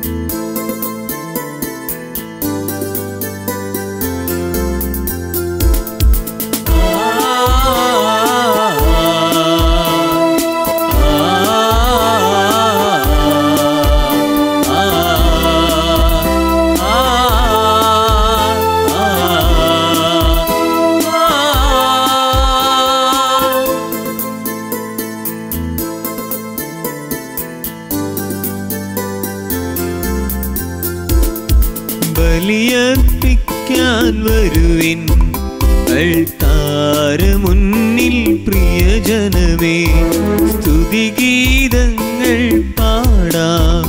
ബലിയർപ്പിക്കാൻ വരുവിൻ അൾത്താര മുന്നിൽ പ്രിയജനമേ സ്തുതിഗീതങ്ങൾ പാടാം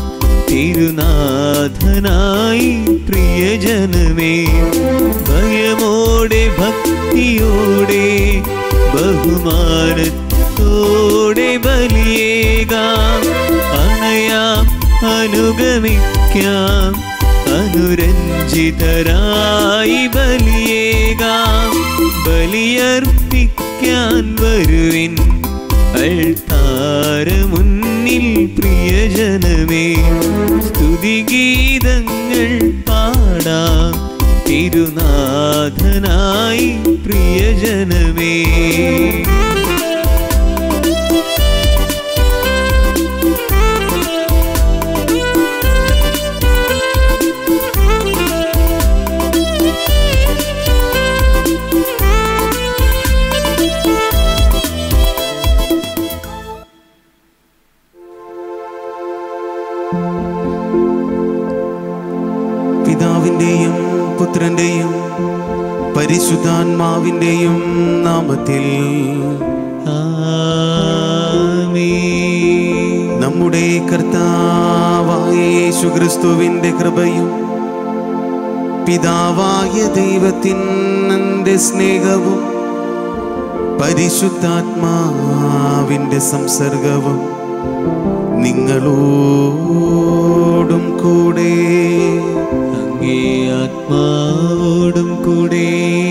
തിരുനാഥനായി പ്രിയജനമേ ഭയമോടെ ഭക്തിയോടെ ബഹുമാനത്തോടെ ബലിയേകാം അണയാം അനുഗമിക്കാം അനുരഞ്ജിതരായി ബലിയേകാം ബലിയർപ്പിക്കാൻ വരുവിൻ അൾത്താര മുന്നിൽ പ്രിയജനമേ സ്തുതിഗീതങ്ങൾ പാടാം തിരുനാഥനായി പ്രിയജനമേ പിതാവിൻ്റെയും പുത്രൻ്റെയും പരിശുദ്ധാത്മാവിൻ്റെയും നാമത്തിൽ ആമീൻ. നമ്മുടെ കർത്താവായ യേശുക്രിസ്തുവിൻ്റെ കൃപയും പിതാവായ ദൈവത്തിൻ്റെ സ്നേഹവും പരിശുദ്ധാത്മാവിൻ്റെ സംസർഗവും നിങ്ങളോടും കൂടെ അങ്ങേ ആത്മാവോടും കൂടെ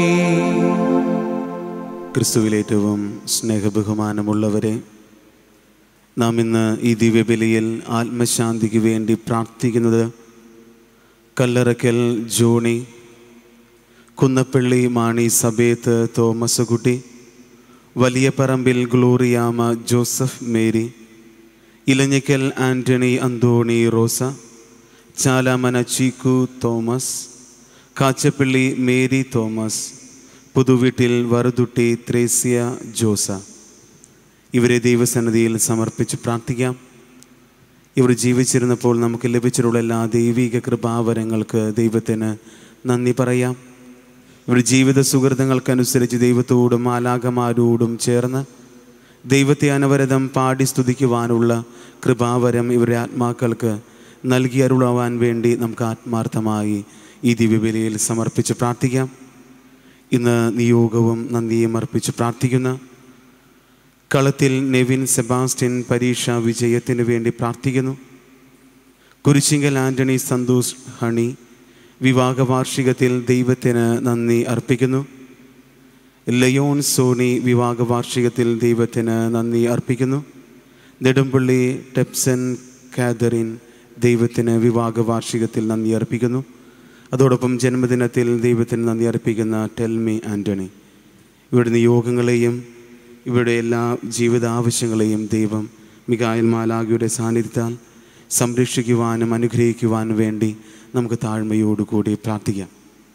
ക്രിസ്തുവിലേറ്റവും സ്നേഹബഹുമാനമുള്ളവരെ നാം ഇന്ന് ഈ ദിവ്യബലിയിൽ ആത്മശാന്തിക്ക് വേണ്ടി പ്രാർത്ഥിക്കുന്നത് കല്ലറക്കൽ ജോണി കുന്നപ്പള്ളി മാണി സബേത്ത് തോമസ് കുട്ടി വലിയ പറമ്പിൽ ഗ്ലോറിയാമ ജോസഫ് മേരി ഇലഞ്ഞിക്കൽ ആൻ്റണി അന്തോണി റോസ ചാലാമന ചീക്കു തോമസ് കാച്ചപ്പള്ളി മേരി തോമസ് പുതുവീട്ടിൽ വറുതുട്ടി ത്രേസ്യ ജോസ ഇവരെ ദൈവസന്നിധിയിൽ സമർപ്പിച്ച് പ്രാർത്ഥിക്കാം ഇവർ ജീവിച്ചിരുന്നപ്പോൾ നമുക്ക് ലഭിച്ചിട്ടുള്ള എല്ലാ ദൈവിക കൃപാവരങ്ങൾക്ക് ദൈവത്തിന് നന്ദി പറയാം ഇവർ ജീവിത സുഹൃതങ്ങൾക്കനുസരിച്ച് ദൈവത്തോടും മാലാകമാരോടും ചേർന്ന് ദൈവത്തെ അനവരതം പാടി സ്തുതിക്കുവാനുള്ള കൃപാവരം ഇവരുടെ ആത്മാക്കൾക്ക് നൽകി അരുളാവാൻ വേണ്ടി നമുക്ക് ആത്മാർത്ഥമായി ഈ ദിവ്യബലിയിൽ സമർപ്പിച്ച് പ്രാർത്ഥിക്കാം ഇന്ന് നിയോഗവും നന്ദിയും അർപ്പിച്ച് പ്രാർത്ഥിക്കുന്ന കളത്തിൽ നെവിൻ സെബാസ്റ്റ്യൻ പരീക്ഷ വിജയത്തിന് വേണ്ടി പ്രാർത്ഥിക്കുന്നു കുരിശിങ്കൽ ആൻ്റണി സന്തോഷ് ഹണി വിവാഹ വാർഷികത്തിൽ ദൈവത്തിന് നന്ദി അർപ്പിക്കുന്നു ലയോൺ സോണി വിവാഹ വാർഷികത്തിൽ ദൈവത്തിന് നന്ദി അർപ്പിക്കുന്നു നെടുമ്പള്ളി ടെപ്സൻ കാതറിൻ ദൈവത്തിന് വിവാഹ വാർഷികത്തിൽ നന്ദി അർപ്പിക്കുന്നു അതോടൊപ്പം ജന്മദിനത്തിൽ ദൈവത്തിന് നന്ദി അർപ്പിക്കുന്ന ടെൽമി ആൻ്റണി ഇവരുടെ നിയോഗങ്ങളെയും ഇവരുടെ എല്ലാ ജീവിത ആവശ്യങ്ങളെയും ദൈവം മികായൽ മാലാഖയുടെ സാന്നിധ്യത്താൽ സംരക്ഷിക്കുവാനും അനുഗ്രഹിക്കുവാനും വേണ്ടി നമുക്ക് താഴ്മയോടുകൂടി പ്രാർത്ഥിക്കാം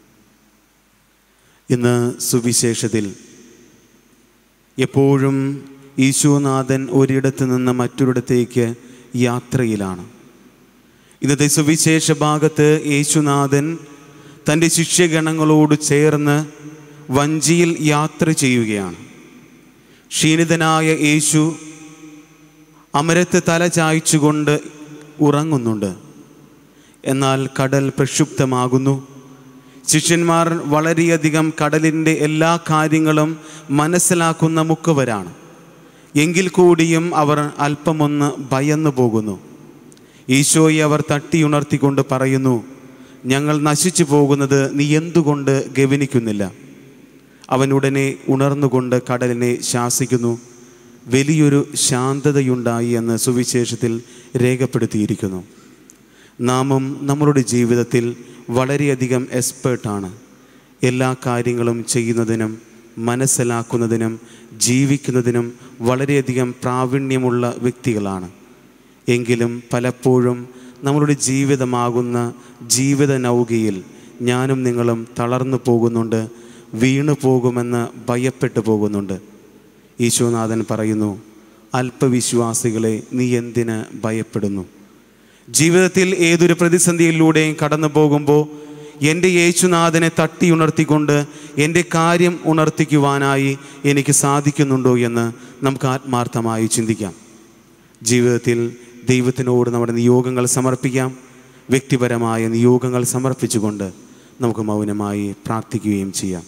ഇന്ന് സുവിശേഷത്തിൽ എപ്പോഴും ഈശോനാഥൻ ഒരിടത്ത് നിന്ന് മറ്റൊരിടത്തേക്ക് യാത്രയിലാണ് ഇന്നത്തെ സുവിശേഷ ഭാഗത്ത് യേശുനാഥൻ തൻ്റെ ശിഷ്യഗണങ്ങളോട് ചേർന്ന് വഞ്ചിയിൽ യാത്ര ചെയ്യുകയാണ് ക്ഷീണിതനായ യേശു അമരത്ത് തല ചായ്ച്ചുകൊണ്ട് ഉറങ്ങുന്നുണ്ട് എന്നാൽ കടൽ പ്രക്ഷുബ്ധമാകുന്നു ശിഷ്യന്മാർ വളരെയധികം കടലിൻ്റെ എല്ലാ കാര്യങ്ങളും മനസ്സിലാക്കുന്ന മുക്കവരാണ് എങ്കിൽ കൂടിയും അവർ അല്പമൊന്ന് ഭയന്നു പോകുന്നു ഈശോയെ അവർ തട്ടിയുണർത്തിക്കൊണ്ട് പറയുന്നു ഞങ്ങൾ നശിച്ചു പോകുന്നത് നീ എന്തുകൊണ്ട് ഗവനിക്കുന്നില്ല അവൻ ഉടനെ ഉണർന്നുകൊണ്ട് കടലിനെ ശാസിക്കുന്നു വലിയൊരു ശാന്തതയുണ്ടായി എന്ന് സുവിശേഷത്തിൽ രേഖപ്പെടുത്തിയിരിക്കുന്നു നാമും നമ്മളുടെ ജീവിതത്തിൽ വളരെയധികം എക്സ്പേർട്ടാണ് എല്ലാ കാര്യങ്ങളും ചെയ്യുന്നതിനും മനസ്സിലാക്കുന്നതിനും ജീവിക്കുന്നതിനും വളരെയധികം പ്രാവീണ്യമുള്ള വ്യക്തികളാണ് എങ്കിലും പലപ്പോഴും നമ്മളുടെ ജീവിതമാകുന്ന ജീവിത നൗകയിൽ ഞാനും നിങ്ങളും തളർന്നു പോകുന്നുണ്ട് വീണു പോകുമെന്ന് ഭയപ്പെട്ടു പോകുന്നുണ്ട് ഈശോനാഥൻ പറയുന്നു അല്പവിശ്വാസികളെ നീ എന്തിന് ഭയപ്പെടുന്നു ജീവിതത്തിൽ ഏതൊരു പ്രതിസന്ധിയിലൂടെയും കടന്നു പോകുമ്പോൾ എൻ്റെ യേശുനാഥനെ തട്ടി ഉണർത്തിക്കൊണ്ട് എൻ്റെ കാര്യം ഉണർത്തിക്കുവാനായി എനിക്ക് സാധിക്കുന്നുണ്ടോ എന്ന് നമുക്ക് ആത്മാർത്ഥമായി ചിന്തിക്കാം ജീവിതത്തിൽ ദൈവത്തിനോട് നമ്മുടെ നിയോഗങ്ങൾ സമർപ്പിക്കാം വ്യക്തിപരമായ നിയോഗങ്ങൾ സമർപ്പിച്ചുകൊണ്ട് നമുക്ക് മൗനമായി പ്രാർത്ഥിക്കുകയും ചെയ്യാം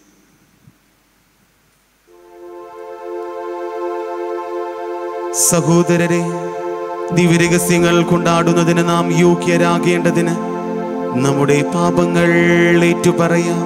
സഹോദരരെ ദിവ്യരഹസ്യങ്ങൾ കൊണ്ടാടുന്നതിന് നാം യോഗ്യരാകേണ്ടതിന് നമ്മുടെ പാപങ്ങൾ ഏറ്റുപറയാം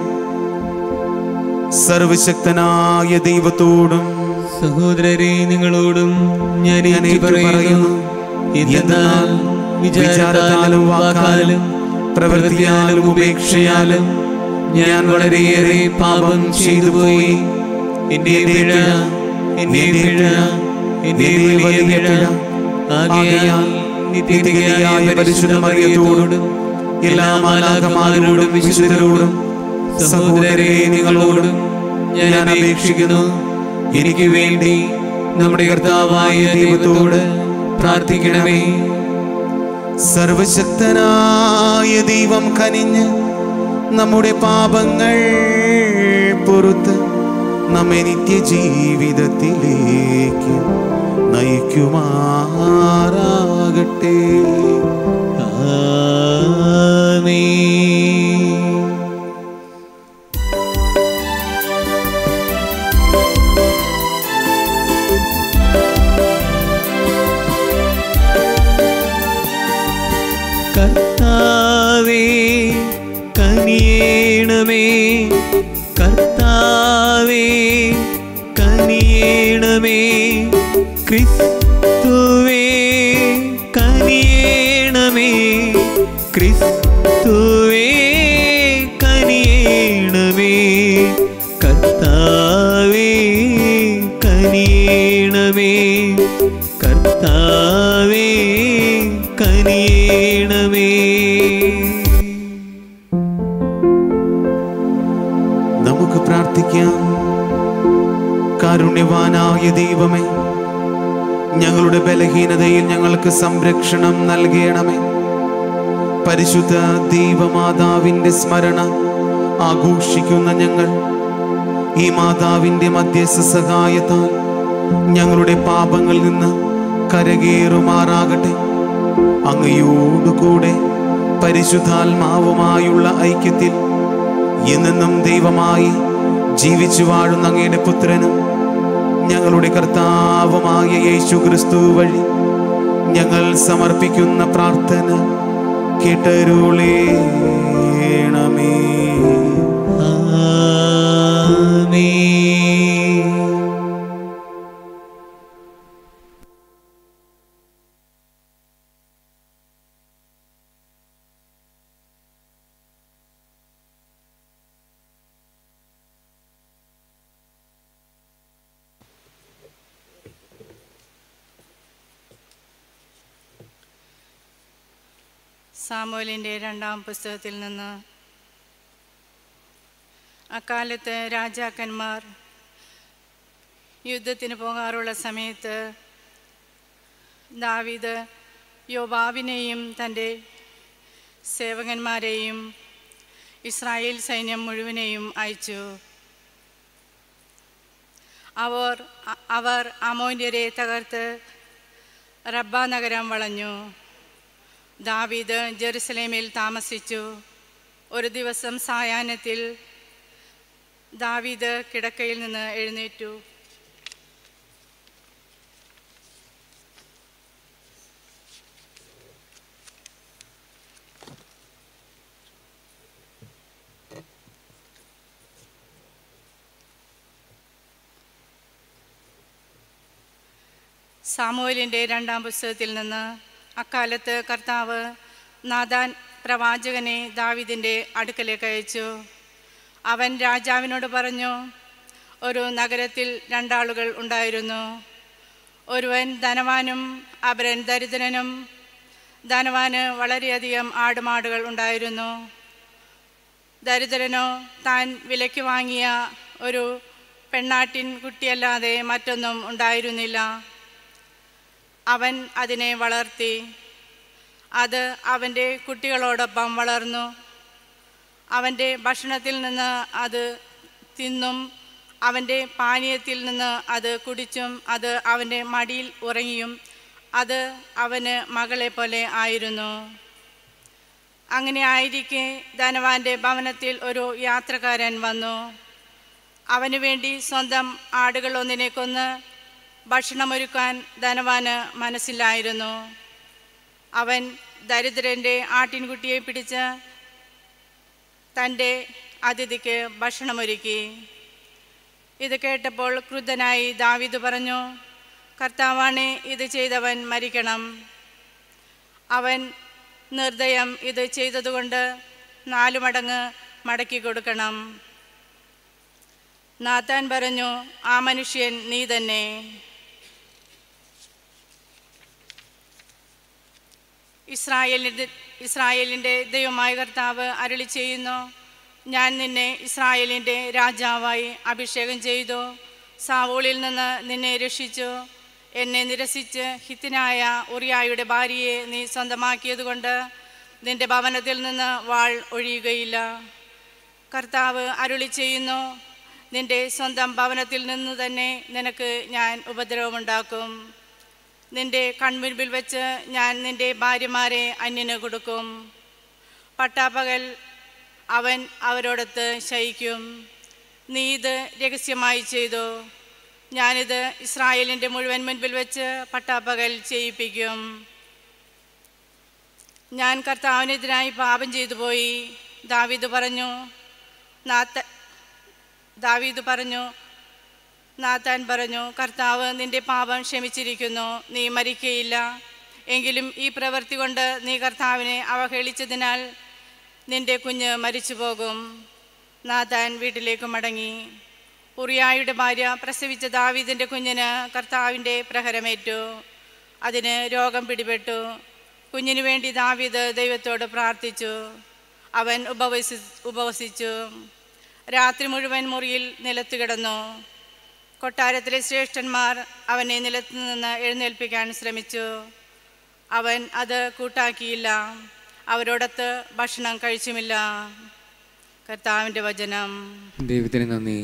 സർവശക്തനായ ദൈവത്തോടും സഹോദരരെ നിങ്ങളോടും ഞാൻ ഞാൻ ഏറ്റു പറയുന്നു എന്തെന്നാൽ വിചാരത്താലും വാക്കാലും പ്രവൃത്തിയാലും ഉപേക്ഷയാലും ഞാൻ വളരെയേറെ പാപം ചെയ്തു പോയി എന്റെ പിഴ എന്റെ പിഴ എന്റെ വലിയ പിഴ ആകയാൽ നിത്യനികയായ പരിശുദ്ധ മറിയത്തോടും എല്ലാ മാലാകമാരോടും വിശുദ്ധരോടും സഹോദരരെ നിങ്ങളോടും ഞാൻ അപേക്ഷിക്കുന്നു എനിക്ക് വേണ്ടി നമ്മുടെ കർത്താവായ ദൈവത്തോട് പ്രാർത്ഥിക്കണമേ സർവശക്തനായ ദൈവം കനിഞ്ഞ് നമ്മുടെ പാപങ്ങൾ പുറത്ത് നമ്മെ നിത്യജീവിതത്തിലേക്ക് നയിക്കുമാറാകട്ടെ ആമേൻ കർത്താവേ കനിയേണമേ കർത്താവേ കനിയേണമേ ക്രിസ്തുവേ കനിയേണമേ ക്രിസ്തുവേ കനിയേണമേ കർത്താവേ കനിയേണമേ കർത്താവേ കനിയേണമേ നമുക്ക് പ്രാർത്ഥിക്കാം കാരുണ്യവാനായ ദൈവമേ ഞങ്ങളുടെ ബലഹീനതയിൽ ഞങ്ങൾക്ക് സംരക്ഷണം നൽകണമേ പരിശുദ്ധ ദൈവമാതാവിൻ്റെ സ്മരണ ആഘോഷിക്കുന്ന ഞങ്ങൾ ഈ മാതാവിൻ്റെ മധ്യസ്ഥ സഹായത്താൽ ഞങ്ങളുടെ പാപങ്ങളിൽ നിന്ന് കരകേറുമാറാകട്ടെ അങ്ങയോടുകൂടെ പരിശുദ്ധാത്മാവുമായുള്ള ഐക്യത്തിൽ എന്നെന്നും ദൈവമായി ജീവിച്ചു വാഴുന്ന അങ്ങയുടെ പുത്രനും ഞങ്ങളുടെ കർത്താവുമായ യേശു ക്രിസ്തു വഴി ഞങ്ങൾ സമർപ്പിക്കുന്ന പ്രാർത്ഥന കേട്ടരുളേണമേ ആമേൻ സാമുവലിൻ്റെ രണ്ടാം പുസ്തകത്തിൽ നിന്ന് അക്കാലത്ത് രാജാക്കന്മാർ യുദ്ധത്തിന് പോകാറുള്ള സമയത്ത് ദാവീദ് യോബാവിനെയും തൻ്റെ സേവകന്മാരെയും ഇസ്രായേൽ സൈന്യം മുഴുവനെയും അയച്ചു അവർ അവർ അമോന്യരെ തകർത്ത് റബ്ബ നഗരം വളഞ്ഞു ദാവീദ് ജെറുസലേമിൽ താമസിച്ചു ഒരു ദിവസം സായാഹ്നത്തിൽ ദാവീദ് കിടക്കയിൽ നിന്ന് എഴുന്നേറ്റു സാമുവലിൻ്റെ രണ്ടാം പുസ്തകത്തിൽ നിന്ന് അക്കാലത്ത് കർത്താവ് നാദാൻ പ്രവാചകനെ ദാവിദിൻ്റെ അടുക്കലേക്ക് അയച്ചു അവൻ രാജാവിനോട് പറഞ്ഞു ഒരു നഗരത്തിൽ രണ്ടാളുകൾ ഉണ്ടായിരുന്നു ഒരുവൻ ധനവാനും അപരൻ ദരിദ്രനും ധനവാന് വളരെയധികം ആടുമാടുകൾ ഉണ്ടായിരുന്നു ദരിദ്രനോ താൻ വിലയ്ക്ക് വാങ്ങിയ ഒരു പെണ്ണാട്ടിൻ കുട്ടിയല്ലാതെ മറ്റൊന്നും ഉണ്ടായിരുന്നില്ല അവൻ അതിനെ വളർത്തി അത് അവൻ്റെ കുട്ടികളോടൊപ്പം വളർന്നു അവൻ്റെ ഭക്ഷണത്തിൽ നിന്ന് അത് തിന്നും അവൻ്റെ പാനീയത്തിൽ നിന്ന് അത് കുടിച്ചും അത് അവൻ്റെ മടിയിൽ ഉറങ്ങിയും അത് അവന് മകളെ പോലെ ആയിരുന്നു അങ്ങനെ ആയിരിക്കെ ധനവാന്റെ ഭവനത്തിൽ ഒരു യാത്രക്കാരൻ വന്നു അവനു വേണ്ടി സ്വന്തം ആടുകൾ ഒന്നിനെ കൊന്ന് ഭക്ഷണമൊരുക്കാൻ ധനവാന് മനസ്സിലായിരുന്നു അവൻ ദരിദ്രൻ്റെ ആട്ടിൻകുട്ടിയെ പിടിച്ച് തൻ്റെ അതിഥിക്ക് ഭക്ഷണമൊരുക്കി ഇത് കേട്ടപ്പോൾ ക്രുദ്ധനായി ദാവീദ് പറഞ്ഞു കർത്താവാണ് ഇത് ചെയ്തവൻ മരിക്കണം അവൻ നിർദ്ദയം ഇത് ചെയ്തതുകൊണ്ട് നാലു മടങ്ങ് മടക്കി കൊടുക്കണം നാത്താൻ പറഞ്ഞു ആ മനുഷ്യൻ നീ തന്നെ ഇസ്രായേലിൻ്റെ ഇസ്രായേലിൻ്റെ ദൈവമായ കർത്താവ് അരുളി ചെയ്യുന്നു ഞാൻ നിന്നെ ഇസ്രായേലിൻ്റെ രാജാവായി അഭിഷേകം ചെയ്തു സാവൂളിൽ നിന്ന് നിന്നെ രക്ഷിച്ചു എന്നെ നിരസിച്ച് ഹിത്തിനായ ഉറിയായുടെ ഭാര്യയെ നീ സ്വന്തമാക്കിയതുകൊണ്ട് നിന്റെ ഭവനത്തിൽ നിന്ന് വാൾ ഒഴിയുകയില്ല കർത്താവ് അരുളി ചെയ്യുന്നു നിന്റെ സ്വന്തം ഭവനത്തിൽ നിന്ന് തന്നെ നിനക്ക് ഞാൻ ഉപദ്രവമുണ്ടാക്കും നിന്റെ കൺമുൻപിൽ വെച്ച് ഞാൻ നിന്റെ ഭാര്യമാരെ അന്യന് കൊടുക്കും പട്ടാപ്പകൽ അവൻ അവരോടൊത്ത് ശയിക്കും നീ ഇത് രഹസ്യമായി ചെയ്തു ഞാനിത് ഇസ്രായേലിൻ്റെ മുഴുവൻ മുൻപിൽ വെച്ച് പട്ടാപ്പകൽ ചെയ്യിപ്പിക്കും ഞാൻ കർത്താവിനെതിരായി പാപം ചെയ്തു പോയി ദാവീദ് പറഞ്ഞു നാത്ത ദാവീദ് പറഞ്ഞു നാത്താൻ പറഞ്ഞു കർത്താവ് നിന്റെ പാപം ക്ഷമിച്ചിരിക്കുന്നു നീ മരിക്കയില്ല എങ്കിലും ഈ പ്രവൃത്തി കൊണ്ട് നീ കർത്താവിനെ അവഹേളിച്ചതിനാൽ നിന്റെ കുഞ്ഞ് മരിച്ചു പോകും നാഥാൻ വീട്ടിലേക്ക് മടങ്ങി ഉറിയായുടെ ഭാര്യ പ്രസവിച്ച ദാവീദിൻ്റെ കുഞ്ഞിന് കർത്താവിൻ്റെ പ്രഹരമേറ്റു അതിന് രോഗം പിടിപെട്ടു കുഞ്ഞിനു വേണ്ടി ദാവീദ് ദൈവത്തോട് പ്രാർത്ഥിച്ചു അവൻ ഉപവസി ഉപവസിച്ചു രാത്രി മുഴുവൻ മുറിയിൽ നിലത്ത് കിടന്നു കൊട്ടാരത്തിലെ ശ്രേഷ്ഠന്മാർ അവനെ നിലത്ത് നിന്ന് എഴുന്നേൽപ്പിക്കാൻ ശ്രമിച്ചു അവൻ അത് കൂട്ടാക്കിയില്ല അവരോടൊത്ത് ഭക്ഷണം കഴിച്ചുമില്ല കർത്താവിൻ്റെ വചനം ദൈവത്തിന് നന്ദി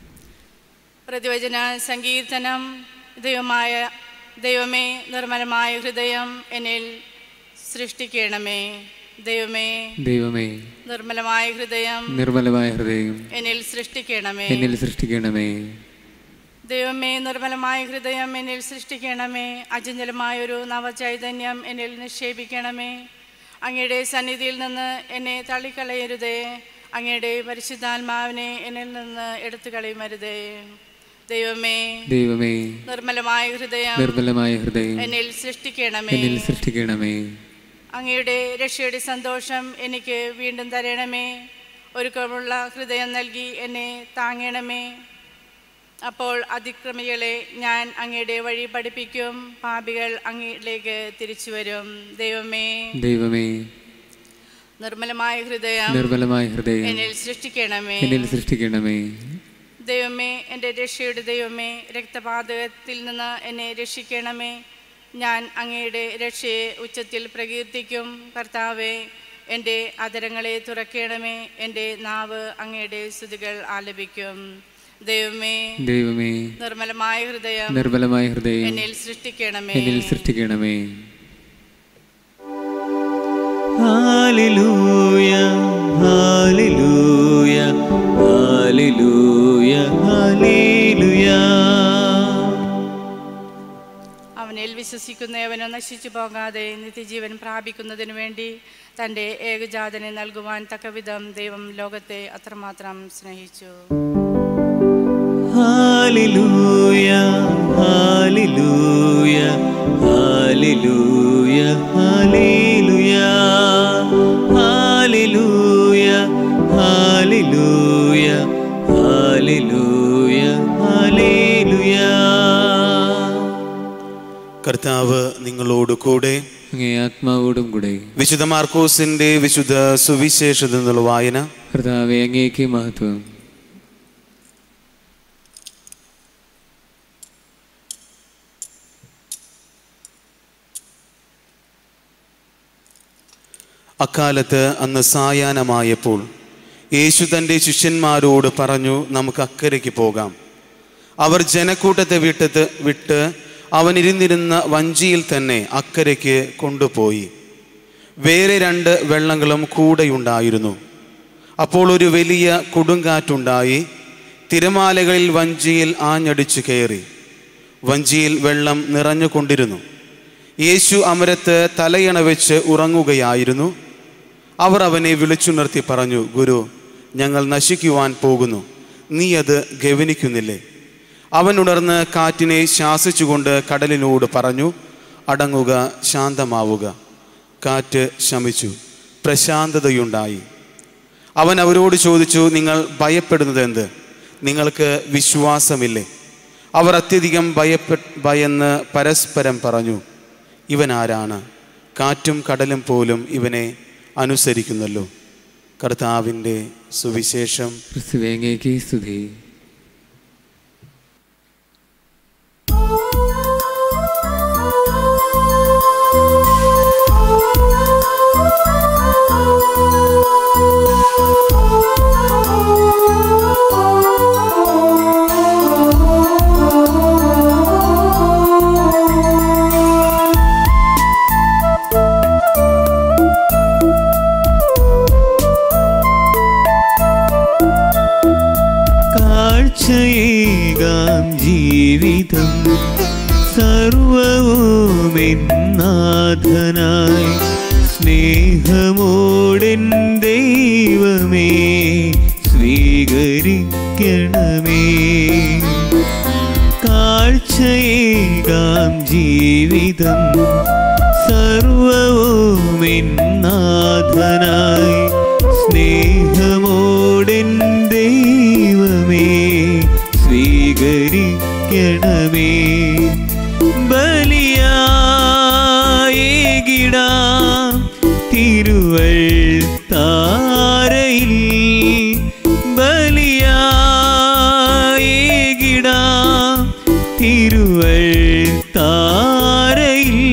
പ്രതിവചന സങ്കീർത്തനം ദൈവമായ ദൈവമേ നിർമ്മലമായ ഹൃദയം എന്നിൽ സൃഷ്ടിക്കണമേ ദൈവമേ ദൈവമേ നിർമ്മലമായ ഹൃദയം നിർമ്മലമായ ഹൃദയം എന്നിൽ സൃഷ്ടിക്കണമേ എന്നിൽ സൃഷ്ടിക്കണമേ ദൈവമേ നിർമ്മലമായ ഹൃദയം എന്നിൽ സൃഷ്ടിക്കണമേ അചഞ്ചലമായൊരു നവചൈതന്യം എന്നിൽ നിക്ഷേപിക്കണമേ അങ്ങയുടെ സന്നിധിയിൽ നിന്ന് എന്നെ തള്ളിക്കളയരുതേ അങ്ങയുടെ പരിശുദ്ധാത്മാവിനെ എന്നിൽ നിന്ന് എടുത്തു കളയുമരുതേ ദൈവമേ ദൈവമേ നിർമ്മലമായ ഹൃദയം നിർമ്മലമായ ഹൃദയം എന്നിൽ സൃഷ്ടിക്കണമേ എന്നിൽ സൃഷ്ടിക്കണമേ അങ്ങയുടെ രക്ഷയുടെ സന്തോഷം എനിക്ക് വീണ്ടും തരണമേ ഒരുക്കമുള്ള ഹൃദയം നൽകി എന്നെ താങ്ങണമേ അപ്പോൾ അതിക്രമികളെ ഞാൻ അങ്ങയുടെ വഴി പഠിപ്പിക്കും പാപികൾ അങ്ങയിലേക്ക് തിരിച്ചു വരും ദൈവമേ ദൈവമേ നിർമ്മലമായ ഹൃദയം നിർമ്മലമായ ഹൃദയം എന്നിൽ സൃഷ്ടിക്കണമേ എന്നിൽ സൃഷ്ടിക്കണമേ ദൈവമേ എൻ്റെ രക്ഷയുടെ ദൈവമേ രക്തപാതകത്തിൽ നിന്ന് എന്നെ രക്ഷിക്കണമേ ഞാൻ അങ്ങയുടെ രക്ഷയെ ഉച്ചത്തിൽ പ്രകീർത്തിക്കും കർത്താവെ എൻ്റെ അതരങ്ങളെ തുറക്കണമേ എൻ്റെ നാവ് അങ്ങയുടെ സ്തുതികൾ ആലപിക്കും ദൈവമേ ദൈവമേ നിർമ്മലമായ ഹൃദയം നിർമ്മലമായ ഹൃദയം എന്നിൽ സൃഷ്ടിക്കണമേ എന്നിൽ സൃഷ്ടിക്കണമേ ഹാലലൂയ ഹാലലൂയ ഹാലലൂയ ഹാലേലുയ അവനിൽ വിശ്വസിക്കുന്നവനോ നശിച്ചു പോകാതെ നിത്യജീവൻ പ്രാപിക്കുന്നതിനു വേണ്ടി തൻ്റെ ഏകജാതനെ നൽകുവാൻ തക്കവിധം ദൈവം ലോകത്തെ അത്രമാത്രം സ്നേഹിച്ചു ഹാലലൂയ ഹാലലൂയ ഹാലലൂയ ഹാലേലുയ കർത്താവ് നിങ്ങളോട് കൂടെ അങ്ങേ ആത്മാവോടും കൂടെ വിശുദ്ധ മാർക്കോസിന്റെ വിശുദ്ധ സുവിശേഷത എന്നുള്ള വായന കർത്താവെ അങ്ങേക്ക് മഹത്വം അക്കാലത്ത് അന്ന് സായാഹ്നമായപ്പോൾ യേശു തൻ്റെ ശിഷ്യന്മാരോട് പറഞ്ഞു നമുക്ക് അക്കരയ്ക്ക് പോകാം അവർ ജനക്കൂട്ടത്തെ വിട്ടത് വിട്ട് അവൻ ഇരുന്നിരുന്ന വഞ്ചിയിൽ തന്നെ അക്കരയ്ക്ക് കൊണ്ടുപോയി വേറെ രണ്ട് വെള്ളങ്ങളും കൂടെയുണ്ടായിരുന്നു അപ്പോൾ ഒരു വലിയ കൊടുങ്കാറ്റുണ്ടായി തിരമാലകളിൽ വഞ്ചിയിൽ ആഞ്ഞടിച്ചു കയറി വഞ്ചിയിൽ വെള്ളം നിറഞ്ഞുകൊണ്ടിരുന്നു യേശു അമരത്ത് തലയണ വെച്ച് ഉറങ്ങുകയായിരുന്നു അവർ അവനെ വിളിച്ചുണർത്തി പറഞ്ഞു ഗുരു ഞങ്ങൾ നശിക്കുവാൻ പോകുന്നു നീ അത് ഗവനിക്കുന്നില്ലേ അവൻ ഉണർന്ന് കാറ്റിനെ ശാസിച്ചുകൊണ്ട് കടലിനോട് പറഞ്ഞു അടങ്ങുക ശാന്തമാവുക കാറ്റ് ശമിച്ചു പ്രശാന്തതയുണ്ടായി അവൻ അവരോട് ചോദിച്ചു നിങ്ങൾ ഭയപ്പെടുന്നത് എന്ത് നിങ്ങൾക്ക് വിശ്വാസമില്ലേ അവർ അത്യധികം ഭയപ്പെ ഭയന്ന് പരസ്പരം പറഞ്ഞു ഇവൻ ആരാണ് കാറ്റും കടലും പോലും ഇവനെ അനുസരിക്കുന്നല്ലോ കർത്താവിൻ്റെ സുവിശേഷം ക്രിസ്തുവേ അങ്ങേക്ക് സ്തുതി കാഴ്ചയേകാം ജീവിതം സർവവുമെന്നാഥനായി സ്നേഹമോടെൻ ദൈവമേ സ്വീകരിക്കണമേ കാഴ്ചയേകാം ജീവിതം സർവവുമെന്നാഥനായി സ്നേഹമോടെൻ ദൈവമേ സ്വീകരിക്കണമേ ബലിയായിടാം തിരുവൾ താരയിൽ ബലിയായിടാം തിരുവൾ താരയിൽ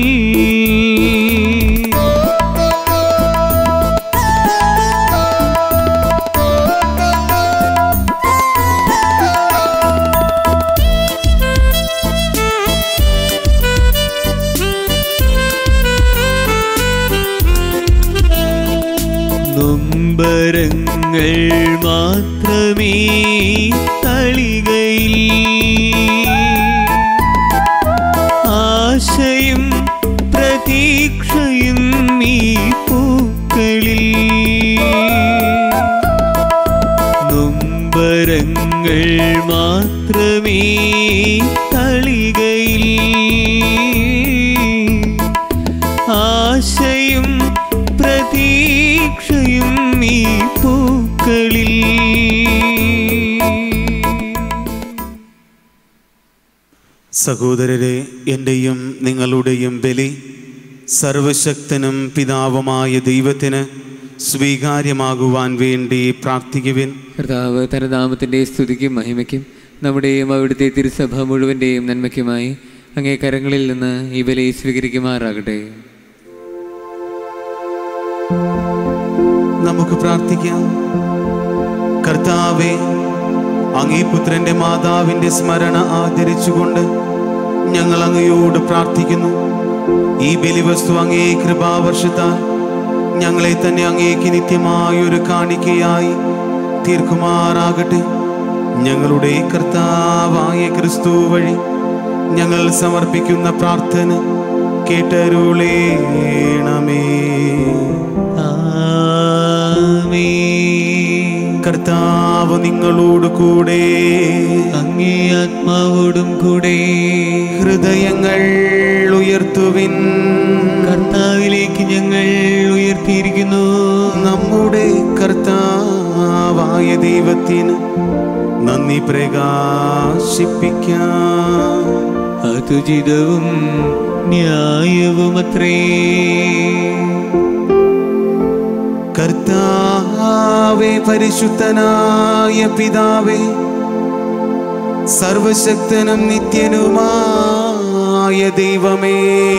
നൊമ്പരങ്ങൾ മാത്രമേ തളികയിൽ ആശയും പ്രതീക്ഷയും ഈ പൂക്കളിൽ നൊമ്പരങ്ങൾ മാത്രമേ തളികയിൽ ആശയും പ്രതീക്ഷയും ഈ പൂക്കളിൽ സഹോദരരെ എൻ്റെയും നിങ്ങളുടെയും ബലി സർവശക്തനും പിതാവുമായ ദൈവത്തിന് സ്വീകാര്യമാകുവാൻ വേണ്ടി പ്രാർത്ഥിക്കുവിൻ കർത്താവ് തനനാമത്തിൻ്റെ സ്തുതിക്കും മഹിമയ്ക്കും നമ്മുടെയും അവിടുത്തെ തിരുസഭ മുഴുവൻ്റെയും നന്മയ്ക്കുമായി അങ്ങേ കരങ്ങളിൽ നിന്ന് ഈ ബലി സ്വീകരിക്കുമാറാകട്ടെ നമുക്ക് പ്രാർത്ഥിക്കാം കർത്താവെ അങ്ങേ പുത്രന്റെ മാതാവിന്റെ സ്മരണ ആദരിച്ചുകൊണ്ട് ഞങ്ങൾ അങ്ങയോട് പ്രാർത്ഥിക്കുന്നു ഈ ബലിവസ്തു അങ്ങേ കൃപാവർഷത്താൽ ഞങ്ങളെ തന്നെ അങ്ങേക്ക് നിത്യമായ ഒരു കാണിക്കയായി തീർക്കുമാറാകട്ടെ ഞങ്ങളുടെ കർത്താവായ ക്രിസ്തു വഴി ഞങ്ങൾ സമർപ്പിക്കുന്ന പ്രാർത്ഥന കേട്ടരുളേണമേ ആമേൻ. കർത്താവ് നിങ്ങളോട് കൂടെ അങ്ങേ ആത്മാവോടും കൂടെ ഹൃദയങ്ങൾ ഉയർത്തുവിൻ കർത്താവിലേക്ക് ഞങ്ങൾ ഉയർത്തിയിരിക്കുന്നു നമ്മുടെ കർത്താവായ ദൈവത്തിന് നന്ദി പ്രകാശിപ്പിക്കാം അതുചിതവും ന്യായവുമത്രേ കർത്താവേ പരിശുദ്ധനായ പിതാവേ സർവശക്തനും നിത്യനുമായ ദൈവമേ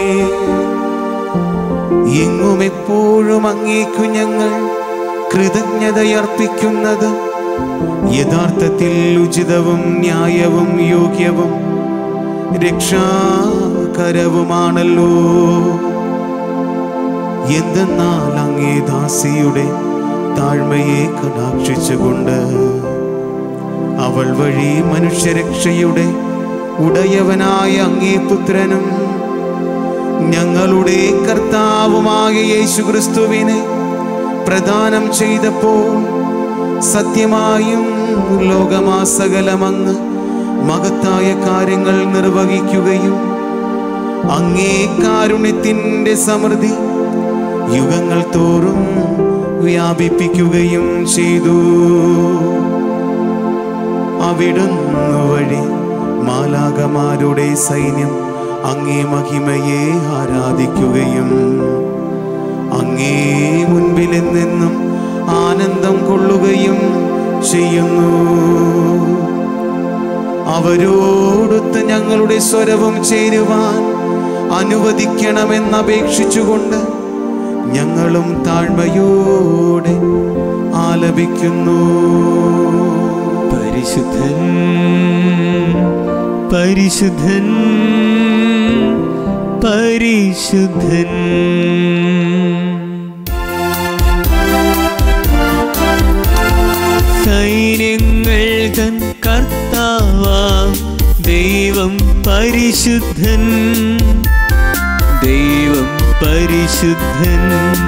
എങ്ങും എപ്പോഴും അങ്ങേക്കു ഞങ്ങൾ കൃതജ്ഞതയർപ്പിക്കുന്നത് യഥാർത്ഥത്തിൽ ഉചിതവും ന്യായവും യോഗ്യവും രക്ഷാകരവുമാണല്ലോ എന്തെന്നാൽ അങ്ങേ ദാസിയുടെ താഴ്മയെ കടാക്ഷിച്ചുകൊണ്ട് അവൾ വഴി മനുഷ്യരക്ഷയുടെ ഉടയവനായ അങ്ങേ പുത്രനും ഞങ്ങളുടെ കർത്താവുമായ യേശു ക്രിസ്തുവിനെ പ്രദാനം ചെയ്തപ്പോൾ സത്യമായും ലോകമാസകലമങ്ങ് മഹത്തായ കാര്യങ്ങൾ നിർവഹിക്കുകയും അങ്ങേ കാരുണ്യത്തിൻ്റെ സമൃദ്ധി യുഗങ്ങൾ തോറും വ്യാപിപ്പിക്കുകയും ചെയ്തു അവിടുന്ന് വഴി മാലാകമാരുടെ സൈന്യം അങ്ങേ മഹിമയെ ആരാധിക്കുകയും അങ്ങേ മുൻപിൽ നിന്നും ആനന്ദം കൊള്ളുകയും ചെയ്യുന്നു അവരോടൊത്ത് ഞങ്ങളുടെ സ്വരവും ചേരുവാൻ അനുവദിക്കണമെന്നപേക്ഷിച്ചുകൊണ്ട് ഞങ്ങളും താഴ്മയോടെ ആലപിക്കുന്നു പരിശുദ്ധൻ പരിശുദ്ധൻ പരിശുദ്ധൻ സൈന്യങ്ങൾ തൻ കർത്താവാം ദൈവം പരിശുദ്ധൻ ദൈവം പരിശുദ്ധൻ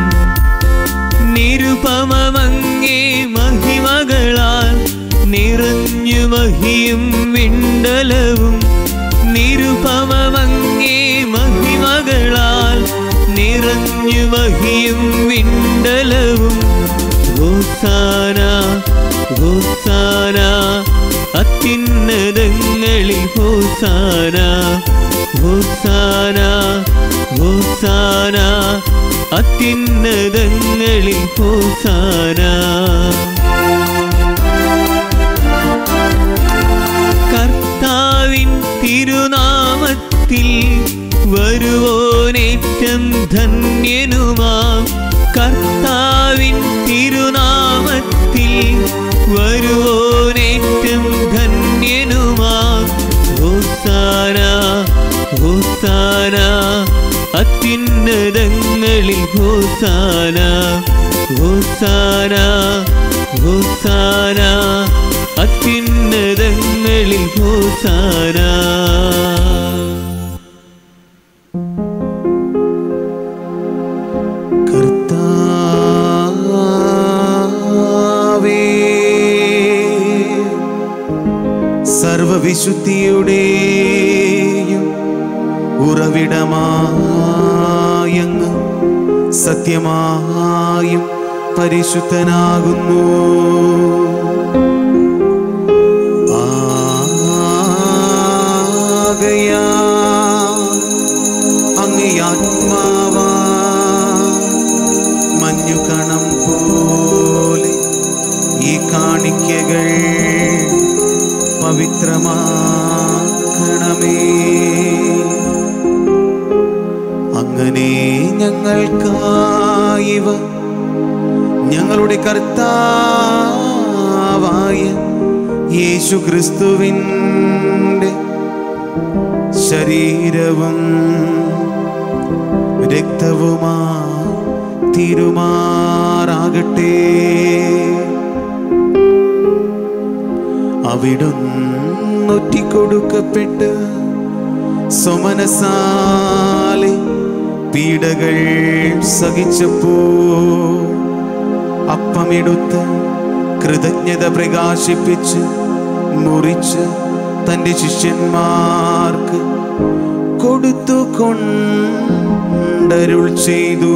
നിരുപമങ്ങേ മഹിമകളാൽ നിറഞ്ഞു മഹിയും വിണ്ടലവും നിരുപമങ്ങേ മഹിമകളാൽ നിറഞ്ഞു മഹിയും വിണ്ടലവും ഹോസാന ഹോസാന അത്യുന്നതങ്ങളിൽ ഹോസാന ഹോസാന ഹോസാന അത്യുന്നതങ്ങളിൽ ഹോസാന കർത്താവിൻ തിരുനാമത്തിൽ വരുവോനേറ്റം ധന്യനുമാം കർത്താവിൻ തിരുനാമത്തിൽ വരുവോനേറ്റം ധന്യനുമാം ഹോസാന ഹോസാന അത്യുന്നതങ്ങളിൽ ഹോസാന ഹോസാന ഹോസാന അത്യുന്നതങ്ങളിൽ ഹോസാന കർത്താവേ സർവവിശുദ്ധിയുടെയും ഉറവിടമായങ്ങ് സത്യമായും പരിശുദ്ധനാകുന്നു ആകയാ അങ്ങേ ആത്മാവാ മഞ്ഞുകണം പോലെ ഈ കാണിക്കകൾ പവിത്രമാക്കണമേ അങ്ങനെ ഞങ്ങൾക്കായിവ ഞങ്ങളുടെ കർത്താവായ യേശു ക്രിസ്തുവിൻ്റെ ശരീരവും രക്തവുമാ തിരുമാറാകട്ടെ അവിടുന്നൊറ്റിക്കൊടുക്കപ്പെട്ട് സുമനസാലെ പീഡകൾ സഹിച്ചപ്പോ അപ്പമെടുത്ത് കൃതജ്ഞത പ്രകാശിപ്പിച്ച് മുറിച്ച് തൻ്റെ ശിഷ്യന്മാർക്ക് കൊടുത്തു കൊണ്ടരുൾ ചെയ്തു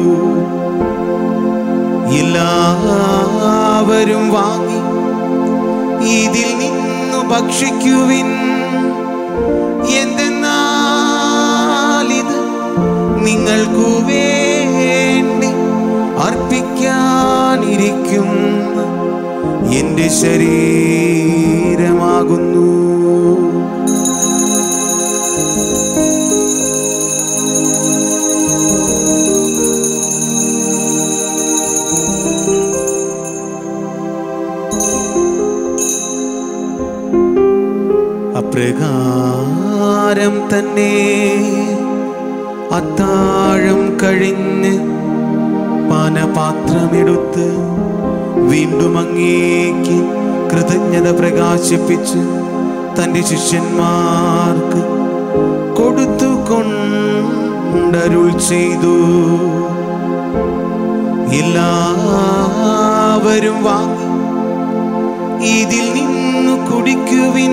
എല്ലാവരും വാങ്ങി ഇതിൽ നിന്നു ഭക്ഷിക്കുവിൻ എന്തെന്നാൽ ഇത് നിങ്ങൾക്കു വേണ്ടി അർപ്പിക്കാനിരിക്കുന്ന എന്റെ ശരീരമാകുന്നു അപ്രകാരം തന്നെ അത്താഴം കഴിഞ്ഞ് പാനപാത്രമെടുത്ത് വീണ്ടും അങ്ങേക്ക് കൃതജ്ഞത പ്രകാശിപ്പിച്ച് തൻ്റെ ശിഷ്യന്മാർക്ക് കൊടുത്തു കൊണ്ടരുൾ ചെയ്തു എല്ലാവരും വാങ്ങി ഇതിൽ നിന്നു കുടിക്കുവിൻ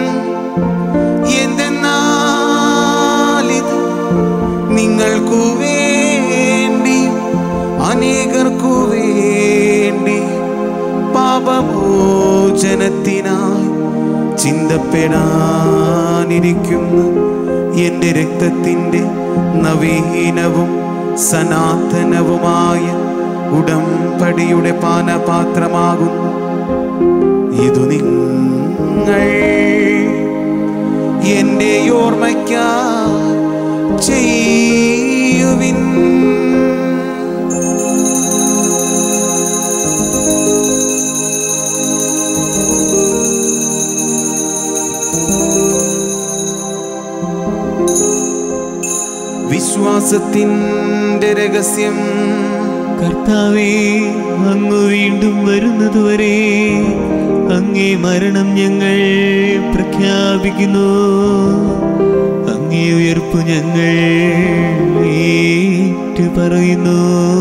എന്തെന്നാലിത് നിങ്ങൾക്കു വേണ്ടി അനേകർക്കു വേണ്ടി പാപമോചനത്തിനായി ചിന്തപ്പെടാനിരിക്കുന്ന എൻ്റെ രക്തത്തിൻ്റെ നവീനവും സനാതനവുമായ ഉടമ്പടിയുടെ പാനപാത്രമാകുന്നു ഇതു നിങ്ങൾ എൻ്റെ ഓർമ്മയ്ക്കായി ചെയ്യുവിൻ വിശ്വാസത്തിൻ്റെ രഹസ്യം കർത്താവേ അങ്ങ് വീണ്ടും വരുന്നതുവരെ അങ്ങേ മരണം ഞങ്ങൾ പ്രഖ്യാപിക്കുന്നു അങ്ങേ ഉയർപ്പ് ഞങ്ങൾ ഏറ്റു പറയുന്നു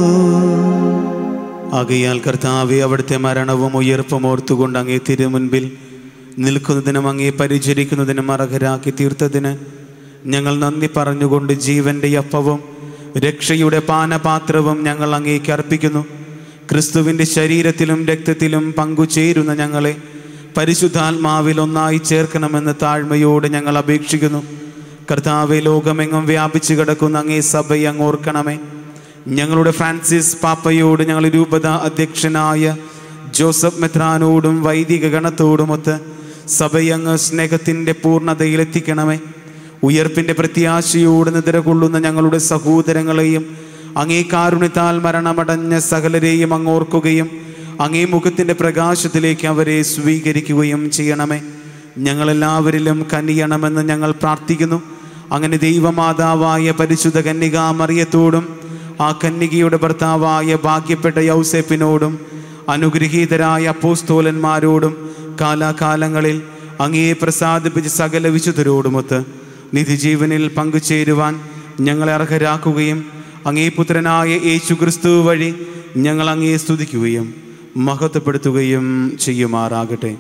ആകയാൽ കർത്താവെ അവിടുത്തെ മരണവും ഉയർപ്പും ഓർത്തുകൊണ്ട് അങ്ങേ തിരുമുൻപിൽ നിൽക്കുന്നതിനും അങ്ങേ പരിചരിക്കുന്നതിനും അർഹരാക്കി തീർത്തതിന് ഞങ്ങൾ നന്ദി പറഞ്ഞുകൊണ്ട് ജീവന്റെ അപ്പവും രക്ഷയുടെ പാനപാത്രവും ഞങ്ങൾ അങ്ങേക്ക് അർപ്പിക്കുന്നു ക്രിസ്തുവിൻ്റെ ശരീരത്തിലും രക്തത്തിലും പങ്കുചേരുന്ന ഞങ്ങളെ പരിശുദ്ധാത്മാവിൽ ഒന്നായി ചേർക്കണമെന്ന് താഴ്മയോടെ ഞങ്ങൾ അപേക്ഷിക്കുന്നു കർത്താവെ ലോകമെങ്ങും വ്യാപിച്ചു കിടക്കുന്ന അങ്ങേ സഭയെ അങ്ങ് ഓർക്കണമേ ഞങ്ങളുടെ ഫ്രാൻസിസ് പാപ്പയോട് ഞങ്ങൾ രൂപത അധ്യക്ഷനായ ജോസഫ് മെത്രാനോടും വൈദിക ഗണത്തോടുമൊത്ത് സഭയങ്ങ് സ്നേഹത്തിൻ്റെ പൂർണ്ണതയിലെത്തിക്കണമേ ഉയർപ്പിൻ്റെ പ്രത്യാശയോട് നിദ്ര കൊള്ളുന്ന ഞങ്ങളുടെ സഹോദരങ്ങളെയും അങ്ങേ കാരുണ്യത്താൽ മരണമടഞ്ഞ സകലരെയും അങ്ങ് ഓർക്കുകയും അങ്ങേ മുഖത്തിൻ്റെ പ്രകാശത്തിലേക്ക് അവരെ സ്വീകരിക്കുകയും ചെയ്യണമേ ഞങ്ങളെല്ലാവരിലും കനിയണമെന്ന് ഞങ്ങൾ പ്രാർത്ഥിക്കുന്നു അങ്ങനെ ദൈവമാതാവായ പരിശുദ്ധ കന്യകാമറിയത്തോടും ആ കന്യകയുടെ ഭർത്താവായ ഭാഗ്യപ്പെട്ട യൗസേപ്പിനോടും അനുഗ്രഹീതരായ അപ്പോസ്തോലന്മാരോടും കാലാകാലങ്ങളിൽ അങ്ങേ പ്രസാദിപ്പിച്ച സകല വിശുദ്ധരോടുമൊത്ത് നിധിജീവനിൽ പങ്കുചേരുവാൻ ഞങ്ങളെ അർഹരാക്കുകയും അങ്ങേ പുത്രനായ യേശു ക്രിസ്തു വഴി ഞങ്ങൾ അങ്ങേ സ്തുതിക്കുകയും മഹത്വപ്പെടുത്തുകയും ചെയ്യുമാറാകട്ടെ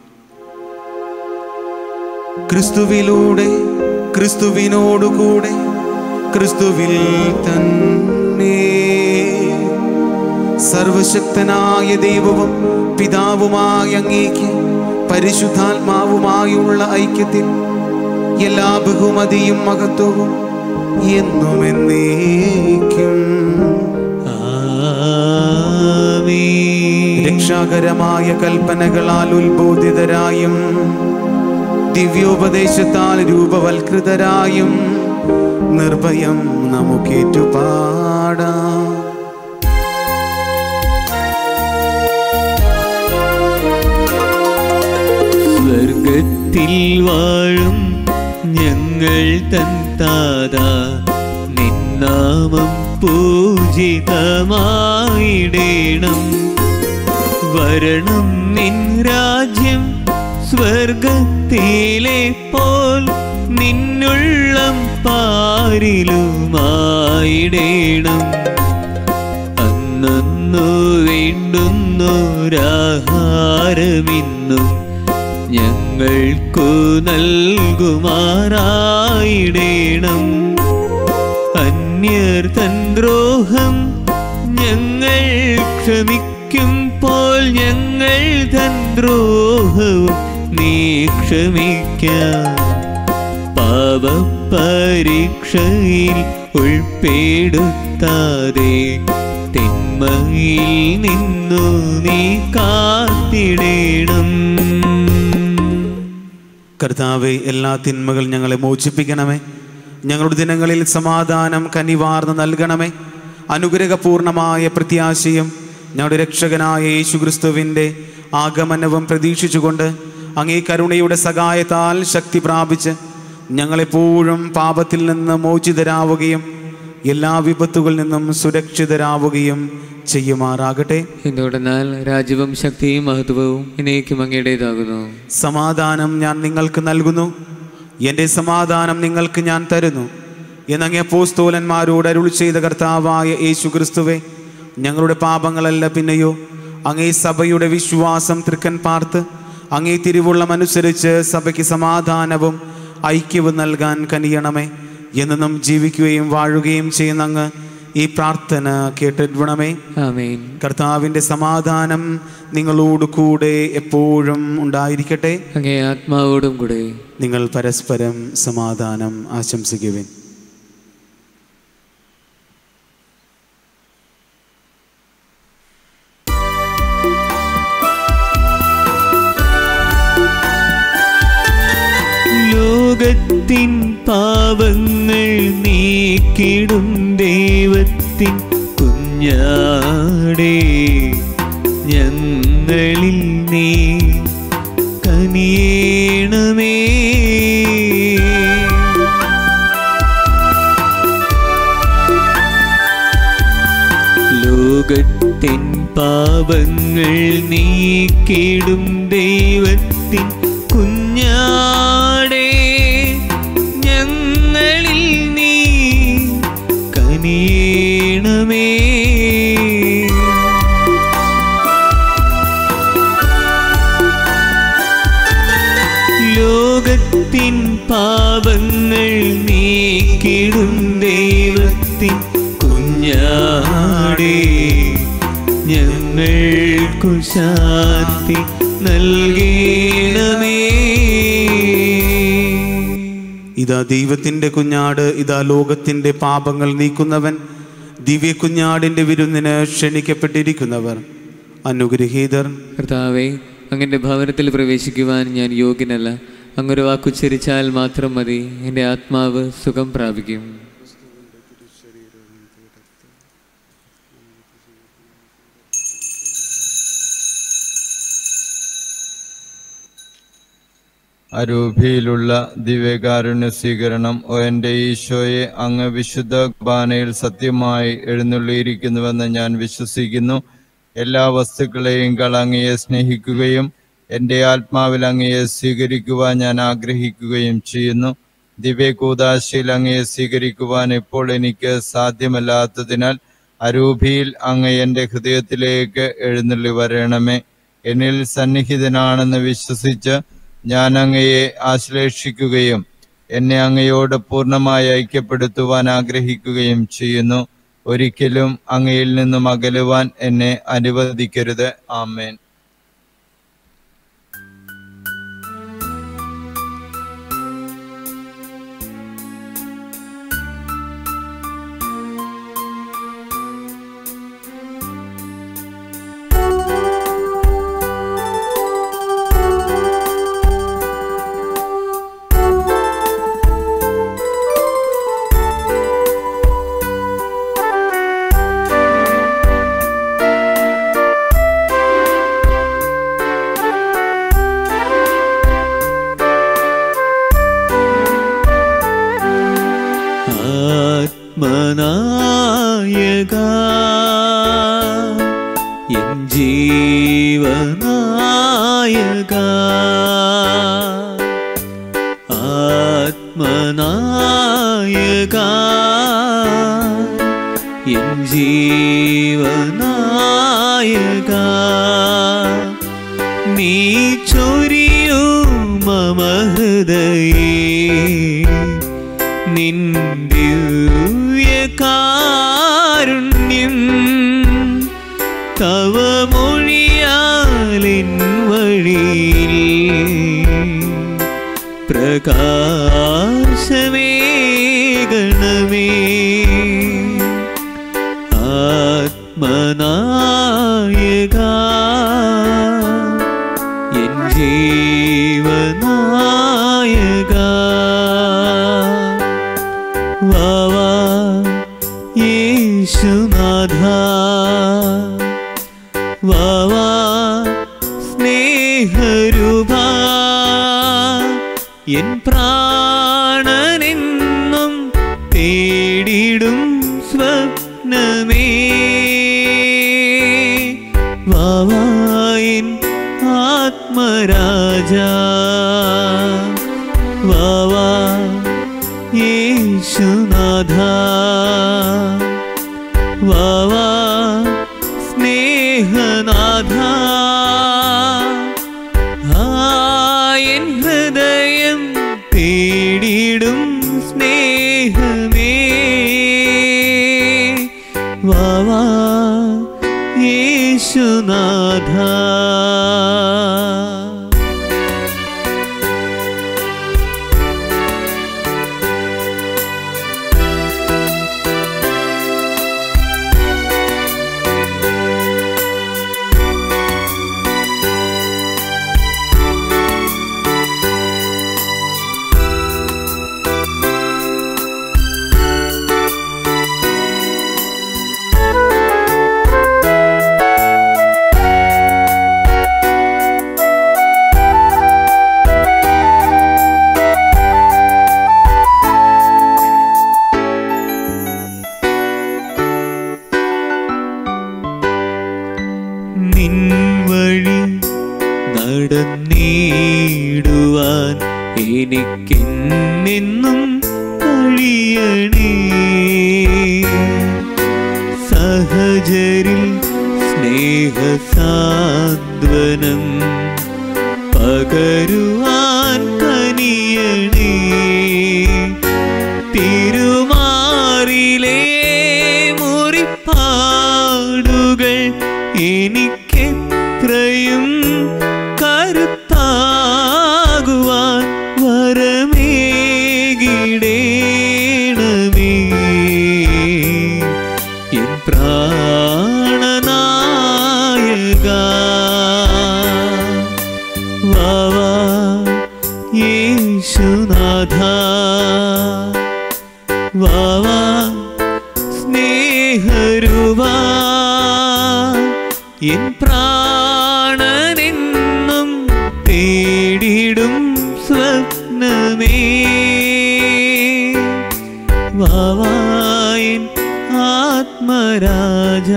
ക്രിസ്തുവിലൂടെ ക്രിസ്തുവിനോടുകൂടെ ക്രിസ്തുവിൽ തന്നെ സർവശക്തനായ ദൈവവും പിതാവുമായ അങ്ങേക്ക് പരിശുദ്ധാത്മാവുമായുള്ള ഐക്യത്തിൽ എല്ലാ ബഹുമതിയും മഹത്വവും എന്നും എന്നേക്കും ആമീൻ രക്ഷാകരമായ കൽപ്പനകളാൽ ഉത്ബോധിതരായും ദിവ്യോപദേശത്താൽ രൂപവൽകൃതരായും നിർഭയം നമുക്കേറ്റുപാടാം സ്വർഗത്തിൽ വാഴും ഞങ്ങൾ തൻ താത നിന്നാമം പൂജിതമായിടേണം വരണം നിൻ രാജ്യം സ്വർഗത്തിലെ പോൽ നിന്നുള്ളം പാരിലുമായിടേണം അന്നു വേണ്ടുന്നൊരാഹാരമിന്നും ഞങ്ങൾക്കു നൽകുമാറായിടേണം അന്യർ തൻ ദ്രോഹം ഞങ്ങൾ ക്ഷമിക്കുമ്പോൾ ഞങ്ങൾ തൻ ദ്രോഹവും നീ ക്ഷമിക്കാം പാപപരീക്ഷയിൽ ഉൾപ്പെടുത്താതെ തിന്മയിൽ നിന്നു നീ കാത്തിടേണം കർത്താവെ എല്ലാ തിന്മകൾ ഞങ്ങളെ മോചിപ്പിക്കണമേ ഞങ്ങളുടെ ദിനങ്ങളിൽ സമാധാനം കനിവാർന്ന് നൽകണമേ അനുഗ്രഹപൂർണമായ പ്രത്യാശയും ഞങ്ങളുടെ രക്ഷകനായ യേശുക്രിസ്തുവിൻ്റെ ആഗമനവും പ്രതീക്ഷിച്ചുകൊണ്ട് അങ്ങേ കരുണയുടെ സഹായത്താൽ ശക്തി പ്രാപിച്ച് ഞങ്ങളെപ്പോഴും പാപത്തിൽ നിന്ന് മോചിതരാവുകയും എല്ലാ വിപത്തുകളിൽ നിന്നും സുരക്ഷിതരാവുകയും ചെയ്യുമാറാകട്ടെ എന്തുകൊണ്ടെന്നാൽ രാജ്യവും ശക്തിയും മഹത്വവും എന്നേക്കും അങ്ങയുടേതാകുന്നു സമാധാനം ഞാൻ നിങ്ങൾക്ക് നൽകുന്നു എൻ്റെ സമാധാനം നിങ്ങൾക്ക് ഞാൻ തരുന്നു എന്നങ്ങേ പോസ്തോലന്മാരോട് അരുൾ ചെയ്ത കർത്താവായ യേശു ക്രിസ്തുവെ ഞങ്ങളുടെ പാപങ്ങളല്ല പിന്നെയോ അങ്ങേ സഭയുടെ വിശ്വാസം തൃക്കൻ പാർത്ത് അങ്ങേ തിരുവുള്ളമനുസരിച്ച് സഭയ്ക്ക് സമാധാനവും ഐക്യവും നൽകാൻ കനിയണമേ എന്നും ജീവിക്കുകയും വാഴുകയും ചെയ്യുന്ന അങ്ങ് ഈ പ്രാർത്ഥന കേട്ടിടണമേ ആമേൻ കർത്താവിൻ്റെ സമാധാനം നിങ്ങളോട് കൂടെ എപ്പോഴും ഉണ്ടായിരിക്കട്ടെ അങ്ങേ ആത്മാവോടും കൂടെ നിങ്ങൾ പരസ്പരം സമാധാനം ആശംസിക്കുവിൻ ലോകത്തിൻ പാവങ്ങൾ നീക്കിടും ദൈവത്തിൻ കുഞ്ഞാടേ ഞങ്ങളിൽ നീ കനിയണമേ ലോകത്തിൻ പാപങ്ങൾ നീക്കിടും ദൈവത്തിൻ കുഞ്ഞാടേ ഞങ്ങളിൽ നീ കനിയണമേ ലോകത്തിൻ പാപങ്ങൾ നീക്കിടും ദൈവത്തിൻ കുഞ്ഞാടേ ഞങ്ങൾക്കു ശാന്തി നൽകണമേ ഇതാ ദൈവത്തിൻ്റെ കുഞ്ഞാട് ഇതാ ലോകത്തിൻ്റെ പാപങ്ങൾ നീക്കുന്നവൻ ദിവ്യ കുഞ്ഞാടിൻ്റെ വിരുന്നിന് ക്ഷണിക്കപ്പെട്ടിരിക്കുന്നവർ അനുഗ്രഹീതർ കർത്താവെ അങ്ങൻ്റെ ഭവനത്തിൽ പ്രവേശിക്കുവാൻ ഞാൻ യോഗ്യനല്ല അങ്ങൊരു വാക്കുച്ചരിച്ചാൽ മാത്രം മതി എൻ്റെ ആത്മാവ് സുഖം പ്രാപിക്കും അരൂപിയിലുള്ള ദിവ്യകാരുണ്യ സ്വീകരണം ഓ എൻ്റെ ഈശോയെ അങ്ങ് വിശുദ്ധ കുർബാനയിൽ സത്യമായി എഴുന്നള്ളിയിരിക്കുന്നുവെന്ന് ഞാൻ വിശ്വസിക്കുന്നു എല്ലാ വസ്തുക്കളെയും അങ്ങയെ സ്നേഹിക്കുകയും എൻ്റെ ആത്മാവിൽ അങ്ങയെ സ്വീകരിക്കുവാൻ ഞാൻ ആഗ്രഹിക്കുകയും ചെയ്യുന്നു ദിവ്യകൂദാശയിൽ അങ്ങയെ സ്വീകരിക്കുവാൻ ഇപ്പോൾ എനിക്ക് സാധ്യമല്ലാത്തതിനാൽ അരൂപിയിൽ അങ്ങ് എൻ്റെ ഹൃദയത്തിലേക്ക് എഴുന്നള്ളി വരണമേ എന്നിൽ സന്നിഹിതനാണെന്ന് വിശ്വസിച്ച് ഞാൻ അങ്ങയെ ആശ്ലേഷിക്കുകയും എന്നെ അങ്ങയോട് പൂർണ്ണമായി ഐക്യപ്പെടുത്തുവാൻ ആഗ്രഹിക്കുകയും ചെയ്യുന്നു ഒരിക്കലും അങ്ങയിൽ നിന്നും അകലുവാൻ എന്നെ അനുവദിക്കരുത് ആമേൻ ആത്മനായക എൻ ജീവനായക ആത്മനായക എൻ ജീവനായക നീ ചൊരിയൂ മമ ഹൃദയേ നിന്ദിവ്യകാരുണ്യം തവ മൊഴിയാലിൻ വഴിയിൽ പ്രകാശമേ കേകണമേ ആത്മനായക എൻ ജീവനായക വാവാ യേശുനാഥ വാവാ സ്നേഹരൂപ എൻ പ്രാണനെന്നും തേടിടും സ്വപ്നമേ വാവായിൻ ആത്മരാജ വാവാ യേശുനാഥ വാവാ സ്നേഹനാഥ ആയൻ ഹൃദയം തേടിടും സ്നേഹമേ വാവാ യേശുനാഥ നിൻ വഴി നടന്നിടുവാൻ എനിക്കെന്നെന്നും കഴിയണേ സഹജരിൽ സ്നേഹസാന്ത്വനം പകരുവാൻ കനിയണേ തിരുമാറിലേ മുറിപ്പാടുകൾ എനിക്കെത്രയും കരുത്താകുവാൻ വരമേകിടേണമേ എൻ പ്രാണനായക വാവാ യേശുനാഥ വാവാ സ്നേഹരുവാ എൻ പ്രാണനെന്നും തേടിടും സ്വപ്നമേ വാവായൻ ആത്മരാജ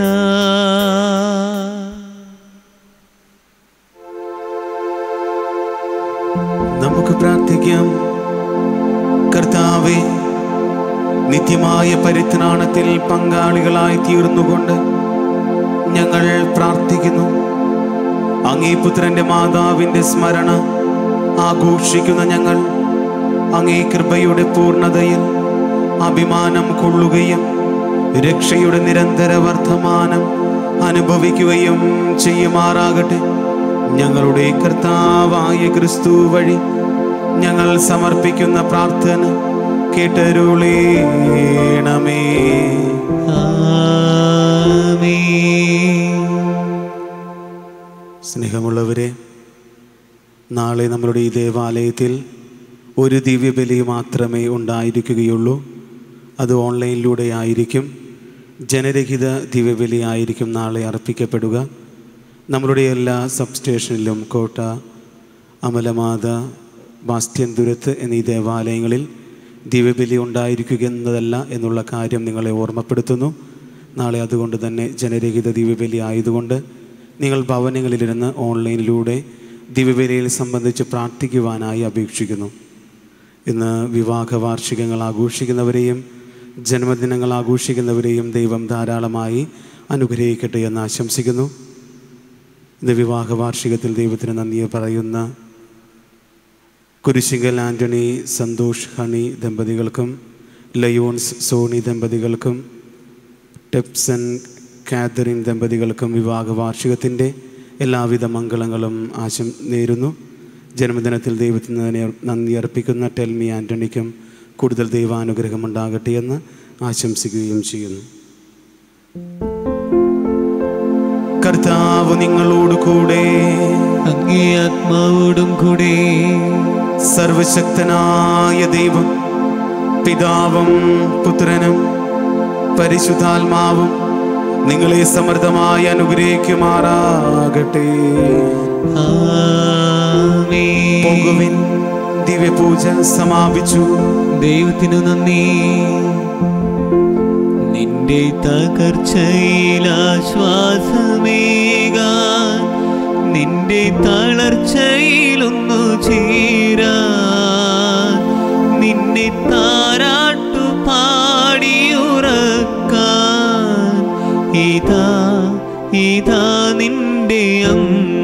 നമുക്ക് പ്രാർത്ഥിക്കാം കർത്താവെ നിത്യമായ പരിത്രാണത്തിൽ പങ്കാളികളായി തീർന്നുകൊണ്ട് ഞങ്ങൾ പ്രാർത്ഥിക്കുന്നു അങ്ങേ പുത്രന്റെ മാതാവിന്റെ സ്മരണ ആഘോഷിക്കുന്ന ഞങ്ങൾ അങ്ങേ കൃപയുടെ പൂർണ്ണതയിൽ അഭിമാനം കൊള്ളുകയും രക്ഷയുടെ നിരന്തര വർത്തമാനം അനുഭവിക്കുകയും ചെയ്യുമാറാകട്ടെ ഞങ്ങളുടെ കർത്താവായ ക്രിസ്തു വഴി ഞങ്ങൾ സമർപ്പിക്കുന്ന പ്രാർത്ഥന കേട്ടരുളേണമേ ആമേൻ സ്നേഹമുള്ളവരെ നാളെ നമ്മളുടെ ഈ ദേവാലയത്തിൽ ഒരു ദിവ്യബലി മാത്രമേ ഉണ്ടായിരിക്കുകയുള്ളൂ അത് ഓൺലൈനിലൂടെ ആയിരിക്കും ജനരഹിത ദിവ്യബലി ആയിരിക്കും നാളെ അർപ്പിക്കപ്പെടുക നമ്മളുടെ എല്ലാ സബ് സ്റ്റേഷനിലും കോട്ട അമലമാത ബാസ്ത്യന്തുരത്ത് എന്നീ ദേവാലയങ്ങളിൽ ദിവ്യബലി ഉണ്ടായിരിക്കുക എന്നതല്ല എന്നുള്ള കാര്യം നിങ്ങളെ ഓർമ്മപ്പെടുത്തുന്നു നാളെ അതുകൊണ്ട് തന്നെ ജനരഹിത ദിവ്യബലി ആയതുകൊണ്ട് നിങ്ങൾ ഭവനങ്ങളിലിരുന്ന് ഓൺലൈനിലൂടെ ദിവ്യബലിയിൽ സംബന്ധിച്ച് പ്രാർത്ഥിക്കുവാനായി അപേക്ഷിക്കുന്നു ഇന്ന് വിവാഹ വാർഷികങ്ങൾ ആഘോഷിക്കുന്നവരെയും ജന്മദിനങ്ങൾ ആഘോഷിക്കുന്നവരെയും ദൈവം ധാരാളമായി അനുഗ്രഹിക്കട്ടെ എന്ന് ആശംസിക്കുന്നു ഇന്ന് വിവാഹ വാർഷികത്തിൽ ദൈവത്തിന് നന്ദിയെ പറയുന്ന കുരിശിങ്കൽ ആൻ്റണി സന്തോഷ് ഹണി ദമ്പതികൾക്കും ലയോൺസ് സോണി ദമ്പതികൾക്കും ടെപ്സൺ കാതറിൻ ദമ്പതികൾക്കും വിവാഹ വാർഷികത്തിൻ്റെ എല്ലാവിധ മംഗളങ്ങളും ആശം നേരുന്നു ജന്മദിനത്തിൽ ദൈവത്തിന് നന്ദി- നന്ദി അർപ്പിക്കുന്ന ടെൽമി ആൻ്റണിക്കും കൂടുതൽ ദൈവാനുഗ്രഹം ഉണ്ടാകട്ടെ എന്ന് ആശംസിക്കുകയും ചെയ്യുന്നു കർത്താവ് നിങ്ങളോട് കൂടെ അങ്ങേ ആത്മാവോടും കൂടെ സർവശക്തനായ ദൈവം പിതാവും പുത്രനും പരിശുദ്ധാത്മാവും നിങ്ങളെ സമൃദ്ധമായി അനുഗ്രഹിക്കുമാറാകട്ടെ ആമേൻ. പോകുവിൻ ദിവ്യപൂജ സമാപിച്ചു ദൈവത്തിനു നന്ദി നിന്റെ തകർച്ചയിൽ ആശ്വാസമേകാൻ നിന്റെ തളർച്ചയിലൊന്നു ചേരാൻ നിന്നെ താരാട്ടു പാടിയുറക്കാൻ ഇതാ ഇതാ നിന്റെ അമ്മ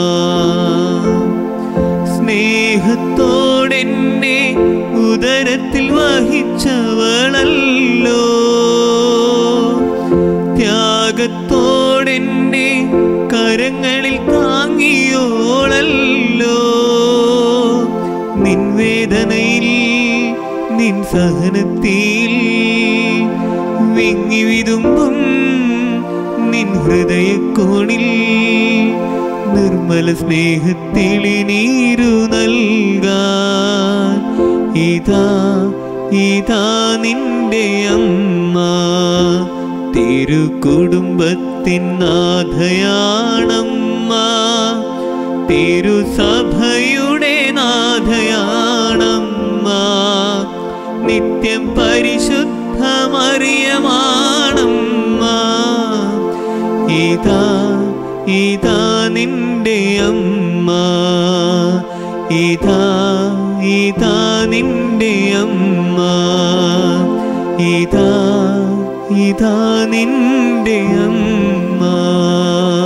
സ്നേഹത്തോടെന്നെ ഉദരത്തിൽ വഹിച്ചവളല്ലോ ത്യാഗത്തോടെന്നെ കരങ്ങളിൽ താങ്ങിയോളല്ലോ നിൻ വേദനയിൽ നിൻ സഹനത്തിൽ വിങ്ങി വിതുമ്പും നിൻ ഹൃദയക്കോണിൽ നിർമ്മല സ്നേഹത്തിളിനീരു നൽകാൻ ഇതാ ഇതാ നിന്റെ അമ്മ തിരുകുടുംബത്തിൻ നാഥയാണമ്മ തിരുസഭയുടെ നാഥയാണമ്മ നിത്യം പരിശുദ്ധമറിയമാണമ്മ ഇതാ ഇതാ നിന്റെ അമ്മ ഇതാ ഇതാ നിന്റെ അമ്മ ഇതാ ഇതാ നിന്റെ അമ്മ